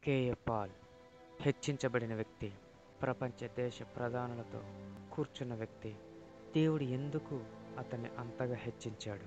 KA Paul హెచ్చించబడిన వ్యక్తి ప్రపంచ దేశ ప్రధానులతో కూర్చున్న వ్యక్తి దేవుడు ఎందుకు అతన్ని అంతగా హెచ్చించాడు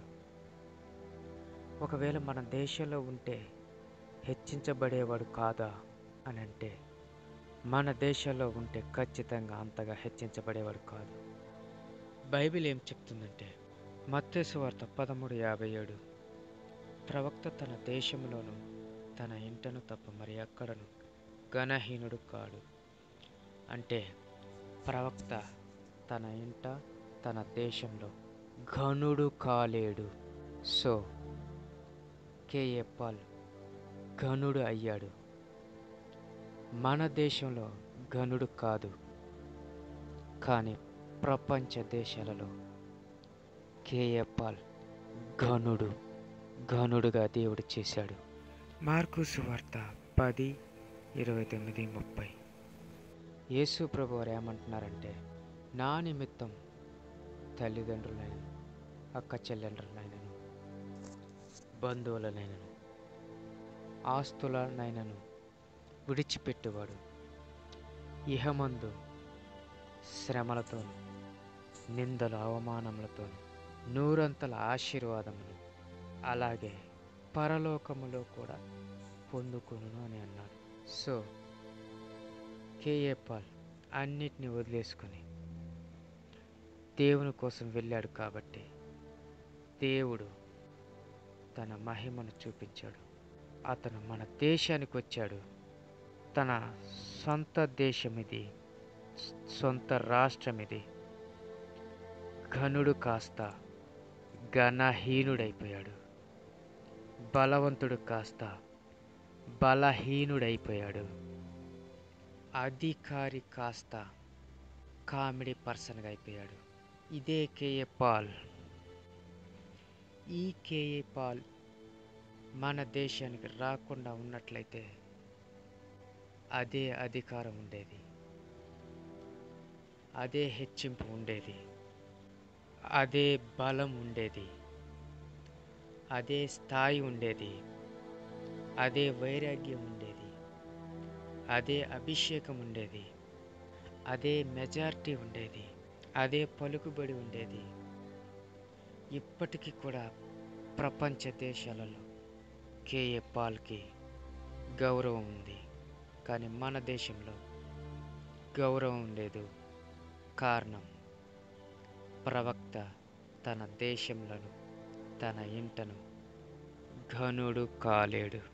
ఒకవేళ మన దేశంలో ఉంటే హెచ్చించబడేవాడు కాదా అని అంటే మన దేశంలో ఉంటే ఖచ్చితంగా అంతగా హెచ్చించబడేవాడు కాదు బైబిల్ ఏం చెప్తుందంటే మత్తేసు వార్త పదమూడు యాభై ఏడు ప్రవక్త తన దేశంలోను తన ఇంటను తప్ప మరి ఎక్కడను ఘనహీనుడు కాడు అంటే ప్రవక్త తన ఇంట తన దేశంలో ఘనుడు కాలేడు సో కేఏ పాల్ ఘనుడు అయ్యాడు మన దేశంలో ఘనుడు కాదు కానీ ప్రపంచ దేశాలలో కేఏ పాల్ ఘనుడు ఘనుడుగా దేవుడు చేశాడు మార్కు సువార్త పది ఇరవై తొమ్మిది ముప్పై యేసు ప్రభు వారు ఏమంటున్నారంటే నా నిమిత్తం తల్లిదండ్రులైన అక్క చెల్లెండ్రులైనను బంధువులనైనను ఆస్తులనైనను విడిచిపెట్టువాడు ఇహమందు శ్రమలతోను నిందల అవమానములతోను నూరంతల ఆశీర్వాదమును అలాగే పరలోకములో కూడా పొందుకును అని అన్నాడు సో కేఏ పాల్ అన్నిటిని వదిలేసుకుని దేవుని కోసం వెళ్ళాడు కాబట్టి దేవుడు తన మహిమను చూపించాడు అతను మన దేశానికి వచ్చాడు తన సొంత దేశం ఇది సొంత రాష్ట్రం ఇది ఘనుడు కాస్త ఘనహీనుడైపోయాడు బలవంతుడు కాస్త బలహీనుడైపోయాడు అధికారి కాస్త కామెడీ పర్సన్గా అయిపోయాడు ఇదే కేఏ పాల్ ఈ కేఏ పాల్ మన దేశానికి రాకుండా ఉన్నట్లయితే అదే అధికారం ఉండేది అదే హెచ్చింపు ఉండేది అదే బలం ఉండేది అదే స్థాయి ఉండేది అదే వైరాగ్యం ఉండేది అదే అభిషేకం ఉండేది అదే మెజారిటీ ఉండేది అదే పలుకుబడి ఉండేది ఇప్పటికీ కూడా ప్రపంచ దేశాలలో కేఏ పాల్కి గౌరవం ఉంది కానీ మన దేశంలో గౌరవం లేదు కారణం ప్రవక్త తన దేశంలో తన ఇంటను ఘనుడు కాలేడు